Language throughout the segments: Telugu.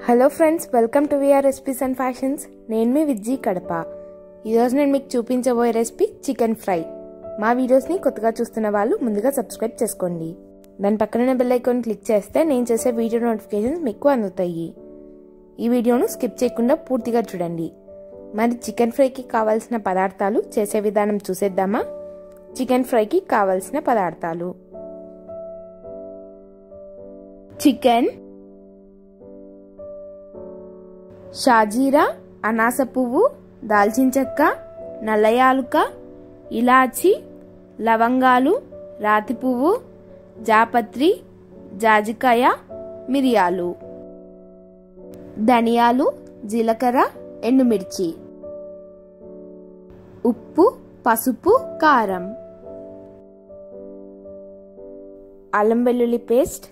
hello friends welcome to VR recipes and fashions నేను మీ విజ్జి కడప ఈరోజు నేను మీకు చూపించబోయే రెసిపీ చికెన్ ఫ్రై మా వీడియోస్ని కొత్తగా చూస్తున్న వాళ్ళు ముందుగా సబ్స్క్రైబ్ చేసుకోండి దాని పక్కన బెల్ ఐకాన్ క్లిక్ చేస్తే నేను చేసే వీడియో నోటిఫికేషన్స్ మీకు అందుతాయి ఈ వీడియోను స్కిప్ చేయకుండా పూర్తిగా చూడండి మరి చికెన్ ఫ్రైకి కావాల్సిన పదార్థాలు చేసే విధానం చూసేద్దామా చికెన్ ఫ్రైకి కావాల్సిన పదార్థాలు చికెన్ షాజీరా అనాస పువ్వు దాల్చిన చెక్క నల్ల యాలుక ఇలాచి లవంగాలు రాతి పువ్వు జాపత్రి జాజికాయ మిరియాలు ధనియాలు జీలకర్ర ఎండుమిర్చి ఉప్పు పసుపు కారం అల్లం వెల్లుల్లి పేస్ట్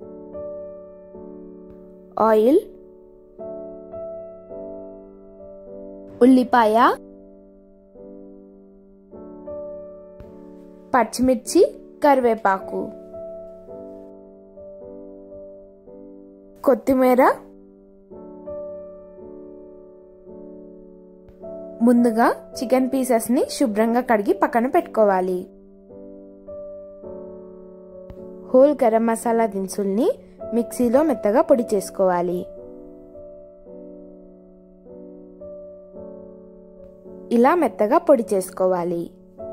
ఆయిల్ ఉల్లిపాయ పచ్చిమిర్చి కరివేపాకు కొత్తిమీర ముందుగా చికెన్ పీసెస్ని శుభ్రంగా కడిగి పక్కన పెట్టుకోవాలి హోల్ గరం మసాలా దినుసుల్ని మిక్సీలో మెత్తగా పొడి చేసుకోవాలి ఇలా మెత్తగా పొడి చేసుకోవాలి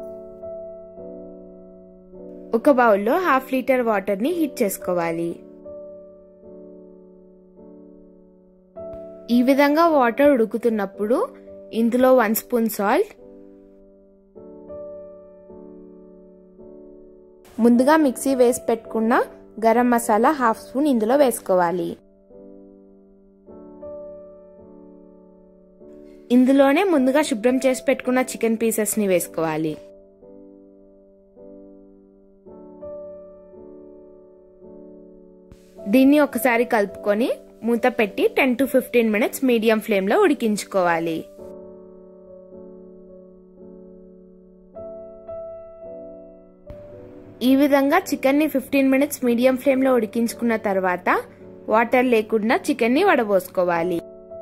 ఒక బౌల్లో హాఫ్ లీటర్ వాటర్ని హీట్ చేసుకోవాలి ఈ విధంగా వాటర్ ఉడుకుతున్నప్పుడు ఇందులో వన్ స్పూన్ సాల్ట్ ముందుగా మిక్సీ వేసి పెట్టుకున్న గరం మసాలా హాఫ్ స్పూన్ ఇందులో వేసుకోవాలి ఇందులోనే ముందుగా శుభ్రం చేసి పెట్టుకున్న చికెన్ పీసెస్ని వేసుకోవాలి దీన్ని ఒకసారి కలుపుకొని మూత పెట్టి ten to fifteen minutes medium ఫ్లేమ్లో ఉడికించుకోవాలి ఈ విధంగా చికెన్ని ఫిఫ్టీన్ మినిట్స్ మీడియం ఫ్లేమ్లో ఉడికించుకున్న తర్వాత వాటర్ లేకుండా చికెన్ని వడబోసుకోవాలి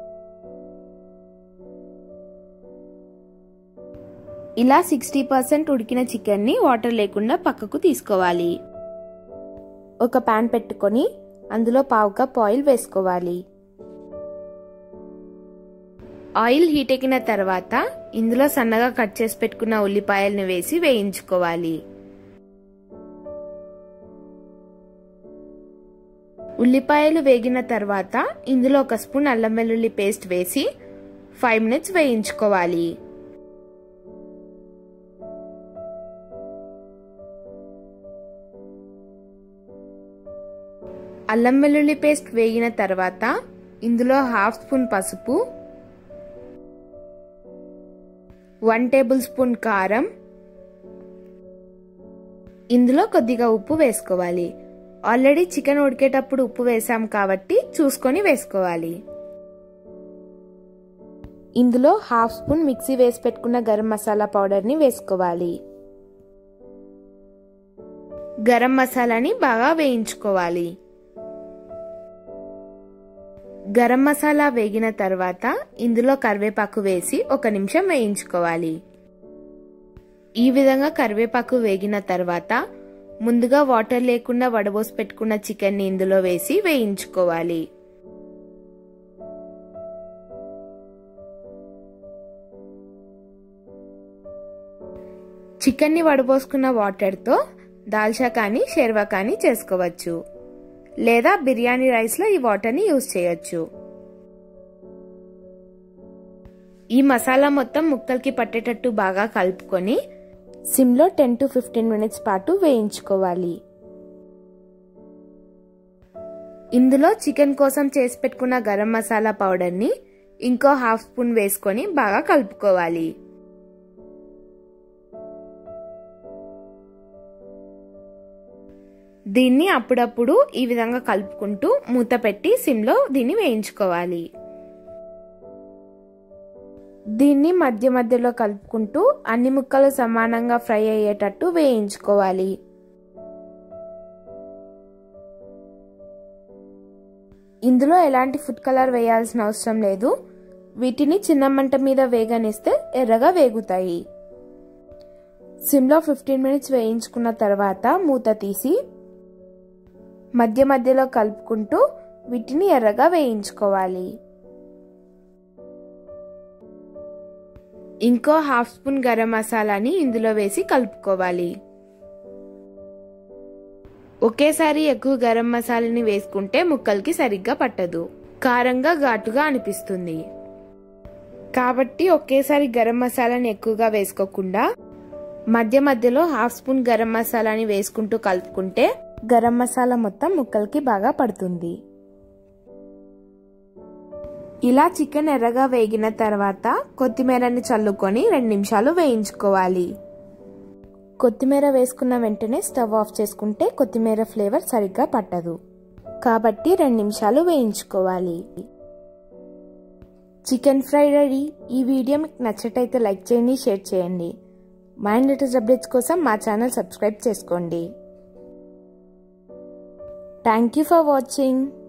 ఇలా సిక్స్టీ పర్సెంట్ ఉడికిన చికెన్ని వాటర్ లేకుండా పక్కకు తీసుకోవాలి ఒక పాన్ పెట్టుకొని అందులో పావు కప్ ఆయిల్ వేసుకోవాలి ఆయిల్ హీట్ ఎక్కిన తర్వాత ఇందులో సన్నగా కట్ చేసి పెట్టుకున్న ఉల్లిపాయలను వేసి వేయించుకోవాలి ఉల్లిపాయలు వేగిన తర్వాత ఇందులో ఒక స్పూన్ అల్లం వెల్లుల్లి పేస్ట్ వేసి ఫైవ్ మినిట్స్ వేయించుకోవాలి అల్లం వెల్లుల్లి పేస్ట్ వేగిన తర్వాత ఇందులో హాఫ్ స్పూన్ పసుపు వన్ టేబుల్ స్పూన్ కారం ఇందులో కొద్దిగా ఉప్పు వేసుకోవాలి ఆల్రెడీ చికెన్ ఉడికేటప్పుడు ఉప్పు వేసాం కాబట్టి చూసుకొని వేసుకోవాలి ఇందులో హాఫ్ స్పూన్ మిక్సీ వేసి పెట్టుకున్న గరం మసాలా పౌడర్ని వేసుకోవాలి గరం మసాలాని బాగా వేయించుకోవాలి గరం మసాలా వేగిన తర్వాత ఇందులో కరివేపాకు వేసి ఒక నిమిషం వేయించుకోవాలి ఈ విధంగా కరివేపాకు వేగిన తర్వాత ముందుగా వాటర్ లేకుండా వడబోసి పెట్టుకున్న చికెన్ని ఇందులో వేసి వేయించుకోవాలి చికెన్ని వడబోసుకున్న వాటర్తో దాల్చా కానీ షెర్వా కానీ చేసుకోవచ్చు లేదా బిర్యానీ రైస్లో ఈ వాటర్ని యూజ్ చేయొచ్చు ఈ మసాలా మొత్తం ముక్కలకి పట్టేటట్టు బాగా కలుపుకొని సిమ్లో టెన్ టు ఫిఫ్టీన్ మినిట్స్ పాటు వేయించుకోవాలి ఇందులో చికెన్ కోసం చేసి పెట్టుకున్న గరం మసాలా పౌడర్ని ఇంకో హాఫ్ స్పూన్ వేసుకొని బాగా కలుపుకోవాలి దీన్ని అప్పుడప్పుడు ఈ విధంగా కలుపుకుంటూ మూత పెట్టి సిమ్లో దీన్ని వేయించుకోవాలి దీన్ని మధ్య మధ్యలో కలుపుకుంటూ అన్ని ముక్కలు సమానంగా ఫ్రై అయ్యేటట్టు వేయించుకోవాలి ఇందులో ఎలాంటి ఫుడ్ కలర్ వేయాల్సిన అవసరం లేదు వీటిని చిన్న మంట మీద వేగనిస్తే ఎర్రగా వేగుతాయి సిమ్లో ఫిఫ్టీన్ మినిట్స్ వేయించుకున్న తర్వాత మూత తీసి మధ్య మధ్యలో కలుపుకుంటూ వీటిని ఎర్రగా వేయించుకోవాలి ఇంకో హాఫ్ స్పూన్ గరం మసాలాని ఇందులో వేసి కలుపుకోవాలి ఒకేసారి ఎక్కువ గరం మసాలాని వేసుకుంటే ముక్కలకి సరిగ్గా పట్టదు కారంగా ఘాటుగా అనిపిస్తుంది కాబట్టి ఒకేసారి గరం మసాలాని ఎక్కువగా వేసుకోకుండా మధ్య మధ్యలో హాఫ్ స్పూన్ గరం మసాలాని వేసుకుంటూ కలుపుకుంటే గరం మసాలా మొత్తం ముక్కలకి బాగా పడుతుంది ఇలా చికెన్ ఎర్రగా వేగిన తర్వాత కొత్తిమీరని చల్లుకొని రెండు నిమిషాలు వేయించుకోవాలి కొత్తిమీర వేసుకున్న వెంటనే స్టవ్ ఆఫ్ చేసుకుంటే కొత్తిమీర ఫ్లేవర్ సరిగ్గా పట్టదు కాబట్టి రెండు నిమిషాలు వేయించుకోవాలి చికెన్ ఫ్రై రెడీ ఈ వీడియో మీకు నచ్చటైతే లైక్ చేయండి షేర్ చేయండి మైండ్ లేటెస్ట్ అప్డేట్స్ కోసం మా ఛానల్ సబ్స్క్రైబ్ చేసుకోండి థ్యాంక్ యూ ఫర్ వాచింగ్